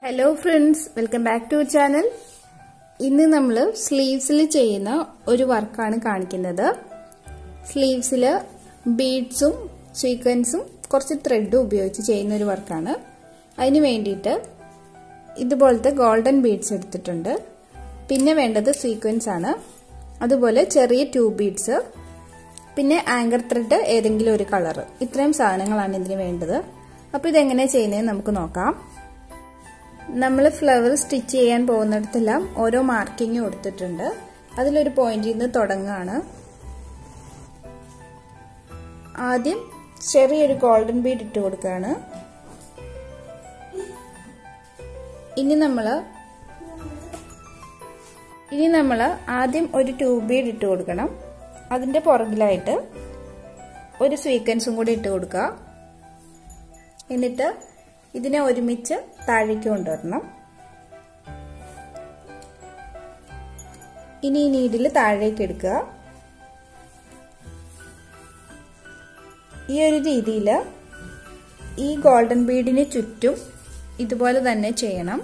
hello friends welcome back to channel ഇന്ന് നമ്മൾ സ്ലീവ്സിൽ ചെയ്യുന്ന ഒരു വർക്കാണ് കാണിക്കുന്നത് സ്ലീവ്സിൽ ബീഡ്സും സ്വീക്വൻസും കുറച്ച് ത്രെഡും ഉപയോഗിച്ച് ചെയ്യുന്ന ഒരു വർക്കാണ് അതിന് വേണ്ടിയിട്ട് ഇതുപോലത്തെ ഗോൾഡൻ ബീഡ്സ് എടുത്തിട്ടുണ്ട് പിന്നെ വേണ്ടത് സ്വീക്വൻസ് ആണ് അതുപോലെ ചെറിയ ട്യൂബ് ബീഡ്സ് പിന്നെ ആങ്കർ ത്രെഡ് ഏതെങ്കിലും ഒരു കളർ ഇത്രയും സാധനങ്ങളാണ് ഇതിന് വേണ്ടത് അപ്പോൾ ഇതെങ്ങനെ ചെയ്യുന്നതെന്ന് നമുക്ക് നോക്കാം നമ്മൾ ഫ്ലവർ സ്റ്റിച്ച് ചെയ്യാൻ പോകുന്നിടത്തെല്ലാം ഓരോ മാർക്കിങ് കൊടുത്തിട്ടുണ്ട് അതിലൊരു പോയിന്റിൽ നിന്ന് തുടങ്ങുകയാണ് ആദ്യം ചെറിയൊരു ഗോൾഡൻ ബീഡ് ഇട്ട് കൊടുക്കുകയാണ് ഇനി നമ്മൾ ഇനി നമ്മൾ ആദ്യം ഒരു ട്യൂബ് ബീഡ് ഇട്ട് കൊടുക്കണം അതിൻ്റെ പുറകിലായിട്ട് ഒരു സ്വീക്വൻസും കൂടി ഇട്ട് കൊടുക്കുക എന്നിട്ട് ഇതിനെ ഒരുമിച്ച് താഴേക്ക് കൊണ്ടുവരണം ഇനി ഈ നീഡിൽ താഴേക്ക് എടുക്കുക ഈ ഒരു രീതിയിൽ ഈ ഗോൾഡൻ ബീഡിന് ചുറ്റും ഇതുപോലെ തന്നെ ചെയ്യണം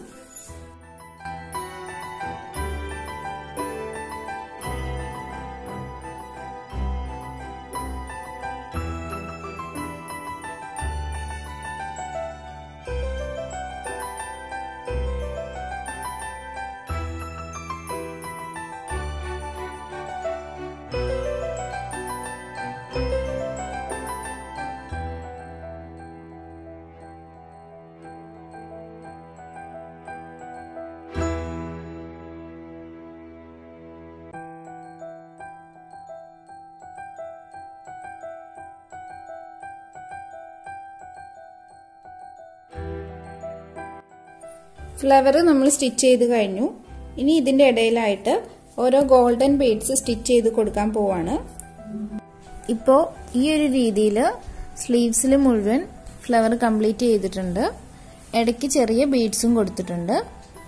ഫ്ലവർ നമ്മൾ സ്റ്റിച്ച് ചെയ്ത് കഴിഞ്ഞു ഇനി ഇതിൻ്റെ ഇടയിലായിട്ട് ഓരോ ഗോൾഡൻ ബീഡ്സ് സ്റ്റിച്ച് ചെയ്ത് കൊടുക്കാൻ പോവാണ് ഇപ്പോൾ ഈ ഒരു രീതിയിൽ സ്ലീവ്സിൽ മുഴുവൻ ഫ്ലവർ കംപ്ലീറ്റ് ചെയ്തിട്ടുണ്ട് ഇടയ്ക്ക് ചെറിയ ബീഡ്സും കൊടുത്തിട്ടുണ്ട്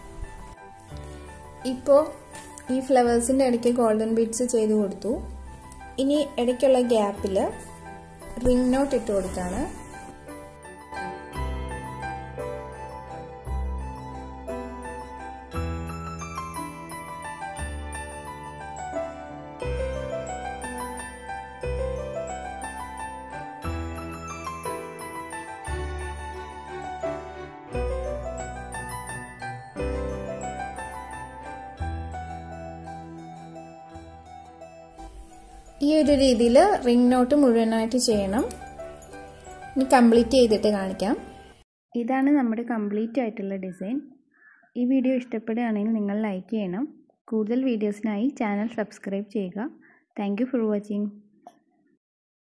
ഇപ്പോൾ ഈ ഫ്ലവേഴ്സിൻ്റെ ഇടയ്ക്ക് ഗോൾഡൻ ബീഡ്സ് ചെയ്ത് കൊടുത്തു ഇനി ഇടയ്ക്കുള്ള ഗ്യാപ്പിൽ റിംഗ് നോട്ട് ഇട്ട് കൊടുത്താണ് ഈ ഒരു രീതിയിൽ റിംഗ് നോട്ട് മുഴുവനായിട്ട് ചെയ്യണം ഇനി കംപ്ലീറ്റ് ചെയ്തിട്ട് കാണിക്കാം ഇതാണ് നമ്മുടെ കംപ്ലീറ്റ് ആയിട്ടുള്ള ഡിസൈൻ ഈ വീഡിയോ ഇഷ്ടപ്പെടുകയാണെങ്കിൽ നിങ്ങൾ ലൈക്ക് ചെയ്യണം കൂടുതൽ വീഡിയോസിനായി ചാനൽ സബ്സ്ക്രൈബ് ചെയ്യുക താങ്ക് ഫോർ വാച്ചിങ്